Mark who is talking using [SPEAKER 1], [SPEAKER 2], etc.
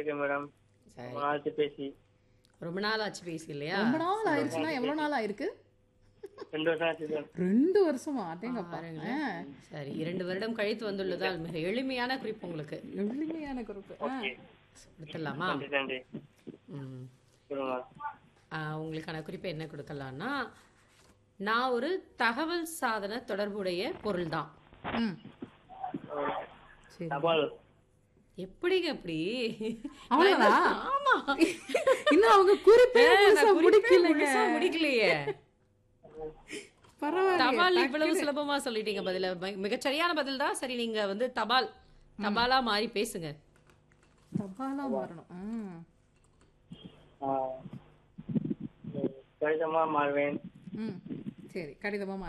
[SPEAKER 1] இருக்கேன் மேடம்
[SPEAKER 2] சரி
[SPEAKER 1] ரொம்ப நாளாச்சு பேசி
[SPEAKER 2] ரொம்ப நாள் ஆச்சு பேசி இல்லையா
[SPEAKER 3] ரொம்ப நாள் ஆயிருச்சுன்னா எவ்வளவு நாள் ஆயிருக்கு
[SPEAKER 1] ரெண்டு வருஷம் ஆச்சு மேடம்
[SPEAKER 3] ரெண்டு வருஷமா அடேங்கப்பா
[SPEAKER 2] பாருங்களேன். சரி இரண்டு வருடம் கழித்து வந்துள்ளதால் மிக எளிமையான குறிப்பு உங்களுக்கு
[SPEAKER 3] எளிமையான குறிப்பு ஆ.
[SPEAKER 2] கொடுத்துடலாமா
[SPEAKER 1] நன்றி நன்றி
[SPEAKER 2] ம்.
[SPEAKER 1] சொல்லுங்க
[SPEAKER 2] ஆ, உங்களுக்கான குறிப்பு என்ன கொடுக்கலாம்னா நான் ஒரு தகவல் சாதன தொடர்புடைய பொருள் தான்
[SPEAKER 3] ம். சரி
[SPEAKER 1] தபால்
[SPEAKER 2] எப்படிங்க அப்படி
[SPEAKER 3] அவ்வளவுதானா?
[SPEAKER 2] ஆமா
[SPEAKER 3] இன்னும் அவங்க குறிப்பே
[SPEAKER 2] ஏன்,
[SPEAKER 3] முழுசா
[SPEAKER 2] நான் குறிப்பே
[SPEAKER 3] முடிக்கலைங்க
[SPEAKER 2] முழுசா முடிக்கலையே
[SPEAKER 3] பரவாயில்ல
[SPEAKER 2] தபால் இவ்வளவு சுலபமா சொல்லிட்டீங்க பதில மி- மிகச்சரியான பதில் தான் சரி நீங்க வந்து தபால் தபாலா மாறி பேசுங்க
[SPEAKER 3] தபாலா மாறணும் ம்.
[SPEAKER 1] கடிதமா மாறுவேன்
[SPEAKER 3] ம் சரி கடிதமா